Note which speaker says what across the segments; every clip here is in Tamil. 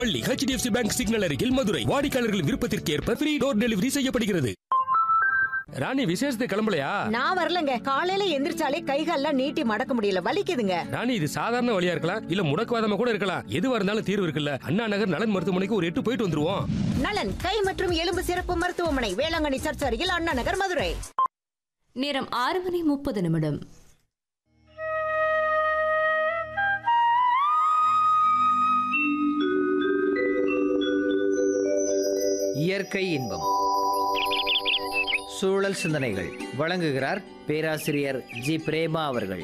Speaker 1: பள்ளி ஹெச்டிஎஃப்சி பேங்க் சிக்னல் அருகில் மதுரை வாடிக்கையாளர்கள் விருப்பத்திற்கு ஏற்ப ஃப்ரீ டோர் டெலிவரி செய்யப்படுகிறது ராணி விசேஷத்துக்கு கிளம்பலையா
Speaker 2: நான் வரலங்க காலையில எந்திரிச்சாலே கைகால்லாம் நீட்டி மடக்க முடியல வலிக்குதுங்க
Speaker 1: ராணி இது சாதாரண வழியா இருக்கலாம் இல்ல முடக்குவாதமா கூட இருக்கலாம் எதுவா இருந்தாலும் தீர்வு இருக்குல்ல அண்ணா நகர் நலன் மருத்துவமனைக்கு ஒரு எட்டு போயிட்டு வந்துருவோம்
Speaker 2: நலன் கை மற்றும் எலும்பு சிறப்பு மருத்துவமனை வேளாங்கண்ணி சர்ச் அருகில் அண்ணா நகர் மதுரை
Speaker 3: நேரம் ஆறு மணி முப்பது நிமிடம்
Speaker 4: இயற்கை இன்பம் சூழல் சிந்தனைகள் வழங்குகிறார் பேராசிரியர் ஜி பிரேமா அவர்கள்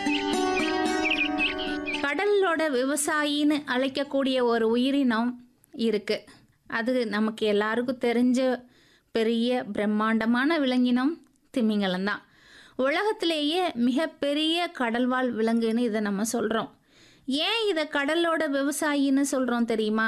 Speaker 5: கடலோட விவசாயின்னு அழைக்கக்கூடிய ஒரு உயிரினம் இருக்கு அது நமக்கு எல்லாருக்கும் தெரிஞ்ச பெரிய பிரம்மாண்டமான விலங்கினம் திமிங்கலம் தான் உலகத்திலேயே மிகப்பெரிய கடல்வாழ் விலங்குன்னு இதை நம்ம சொல்கிறோம் ஏன் இதை கடலோட விவசாயின்னு சொல்கிறோம் தெரியுமா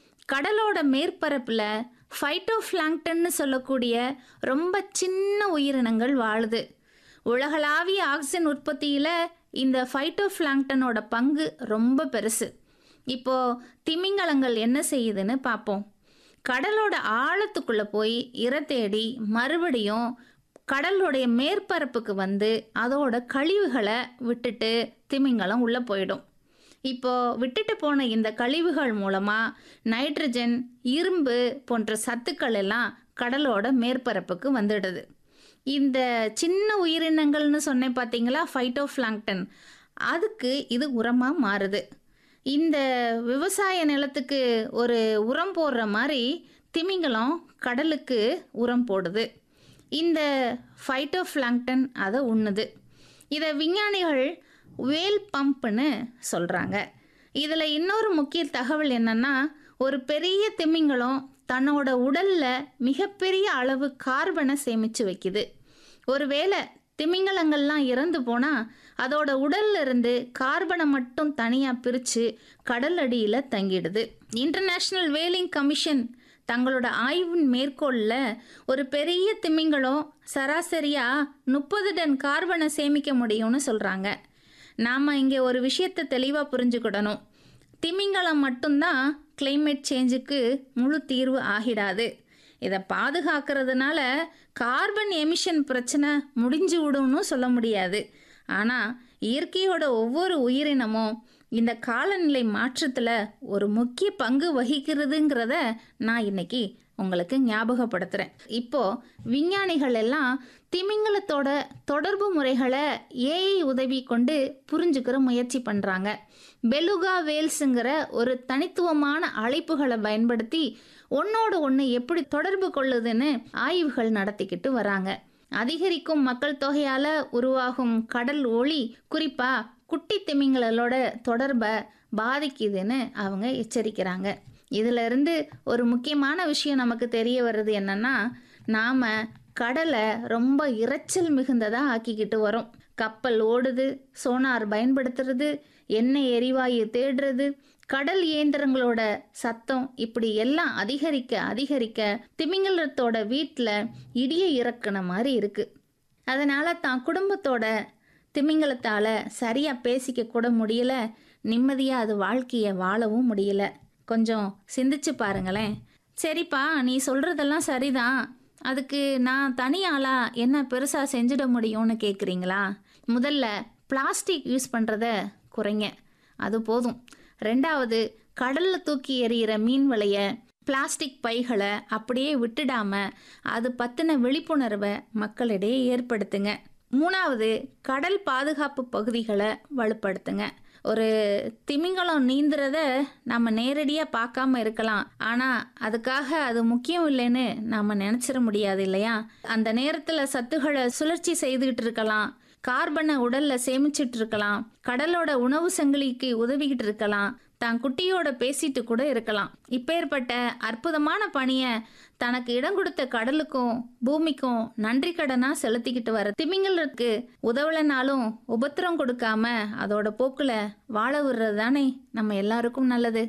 Speaker 5: கடலோட மேற்பரப்பில் ஃபைட்டோஃப்ளாங்டன்னு சொல்லக்கூடிய ரொம்ப சின்ன உயிரினங்கள் வாழுது உலகளாவிய ஆக்சிஜன் உற்பத்தியில் இந்த ஃபைட்டோஃப்ளாங்டனோட பங்கு ரொம்ப பெருசு இப்போ திமிங்கலங்கள் என்ன செய்யுதுன்னு பார்ப்போம் கடலோட ஆழத்துக்குள்ளே போய் இரை தேடி மறுபடியும் கடலோடைய மேற்பரப்புக்கு வந்து அதோட கழிவுகளை விட்டுட்டு திமிங்கலம் உள்ளே போயிடும் இப்போ விட்டுட்டு போன இந்த கழிவுகள் மூலமாக நைட்ரஜன் இரும்பு போன்ற சத்துக்கள் எல்லாம் கடலோட மேற்பரப்புக்கு வந்துடுது இந்த சின்ன உயிரினங்கள்னு சொன்னேன் பார்த்தீங்களா ஃபைட்டோஃப்ளாங்டன் அதுக்கு இது உரமாக மாறுது இந்த விவசாய நிலத்துக்கு ஒரு உரம் போடுற மாதிரி திமிங்கலம் கடலுக்கு உரம் போடுது இந்த ஃபைட்டோஃப்ளாங்டன் அதை உண்ணுது இதை விஞ்ஞானிகள் வேல் பம்ப்னு சொல்கிறாங்க இதில் இன்னொரு முக்கிய தகவல் என்னென்னா ஒரு பெரிய திமிங்கலம் தன்னோட உடலில் மிகப்பெரிய அளவு கார்பனை சேமித்து வைக்குது ஒருவேளை திமிங்கலங்கள்லாம் இறந்து போனால் அதோட உடல்ல இருந்து கார்பனை மட்டும் தனியாக பிரித்து கடல் அடியில் தங்கிடுது இன்டர்நேஷ்னல் வேலிங் கமிஷன் தங்களோட ஆய்வின் மேற்கோளில் ஒரு பெரிய திமிங்கலம் சராசரியாக முப்பது டன் கார்பனை சேமிக்க முடியும்னு சொல்கிறாங்க நாம் இங்கே ஒரு விஷயத்தை தெளிவாக புரிஞ்சுக்கிடணும் திமிங்கலம் மட்டும்தான் climate சேஞ்சுக்கு முழு தீர்வு ஆகிடாது இதை பாதுகாக்கிறதுனால கார்பன் எமிஷன் பிரச்சனை முடிஞ்சு விடும்னு சொல்ல முடியாது ஆனால் இயற்கையோட ஒவ்வொரு உயிரினமும் இந்த காலநிலை மாற்றத்தில் ஒரு முக்கிய பங்கு வகிக்கிறதுங்கிறத நான் இன்னைக்கு உங்களுக்கு ஞாபகப்படுத்துகிறேன் இப்போ விஞ்ஞானிகள் எல்லாம் திமிங்கலத்தோட தொடர்பு முறைகளை ஏஐ உதவி கொண்டு புரிஞ்சுக்கிற முயற்சி பண்ணுறாங்க பெலுகா வேல்ஸுங்கிற ஒரு தனித்துவமான அழைப்புகளை பயன்படுத்தி ஒன்னோடு ஒன்று எப்படி தொடர்பு கொள்ளுதுன்னு ஆய்வுகள் நடத்திக்கிட்டு வராங்க அதிகரிக்கும் மக்கள் தொகையால் உருவாகும் கடல் ஒளி குறிப்பாக குட்டி திமிங்கலோட தொடர்பை பாதிக்குதுன்னு அவங்க எச்சரிக்கிறாங்க இதுல இருந்து ஒரு முக்கியமான விஷயம் நமக்கு தெரிய வர்றது என்னன்னா நாம் கடலை ரொம்ப இரைச்சல் மிகுந்ததாக ஆக்கிக்கிட்டு வரோம் கப்பல் ஓடுது சோனார் பயன்படுத்துறது எண்ணெய் எரிவாயு தேடுறது கடல் இயந்திரங்களோட சத்தம் இப்படி எல்லாம் அதிகரிக்க அதிகரிக்க திமிங்கலத்தோட வீட்டில் இடியை இறக்குன மாதிரி இருக்கு அதனால தான் குடும்பத்தோட திமிங்கலத்தால் சரியாக பேசிக்க கூட முடியல நிம்மதியாக அது வாழ்க்கையை வாழவும் முடியல கொஞ்சம் சிந்திச்சு பாருங்களேன் சரிப்பா நீ சொல்கிறதெல்லாம் சரிதான் அதுக்கு நான் தனி ஆளா என்ன பெருசாக செஞ்சிட முடியும்னு கேட்குறீங்களா முதல்ல பிளாஸ்டிக் யூஸ் பண்ணுறத குறைங்க அது போதும் ரெண்டாவது கடலில் தூக்கி எறிகிற மீன் வலைய பிளாஸ்டிக் பைகளை அப்படியே விட்டுடாம அது பற்றின விழிப்புணர்வை மக்களிடையே ஏற்படுத்துங்க மூணாவது கடல் பாதுகாப்பு பகுதிகளை வலுப்படுத்துங்க ஒரு திமிங்கலம் நீந்துறத நம்ம நேரடியாக பார்க்காம இருக்கலாம் ஆனால் அதுக்காக அது முக்கியம் இல்லைன்னு நாம் நினச்சிட முடியாது இல்லையா அந்த நேரத்தில் சத்துக்களை சுழற்சி செய்துகிட்டு இருக்கலாம் கார்பனை உடல்ல சேமிச்சிட்டு இருக்கலாம் கடலோட உணவு சங்கிலிக்கு உதவிக்கிட்டு இருக்கலாம் தான் குட்டியோட பேசிட்டு கூட இருக்கலாம் இப்பேற்பட்ட அற்புதமான பணியை தனக்கு இடம் கொடுத்த கடலுக்கும் பூமிக்கும் நன்றி கடனா செலுத்திக்கிட்டு வர திமிங்கலுக்கு உதவலைனாலும் உபத்திரம் கொடுக்காம அதோட போக்குல வாழ விடுறது தானே நம்ம எல்லாருக்கும் நல்லது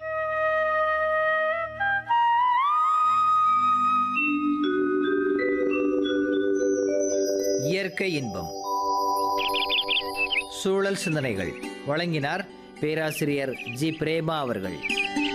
Speaker 4: இயற்கை இன்பம் சூழல் சிந்தனைகள் வழங்கினார் பேராசிரியர் ஜி பிரேமா அவர்கள்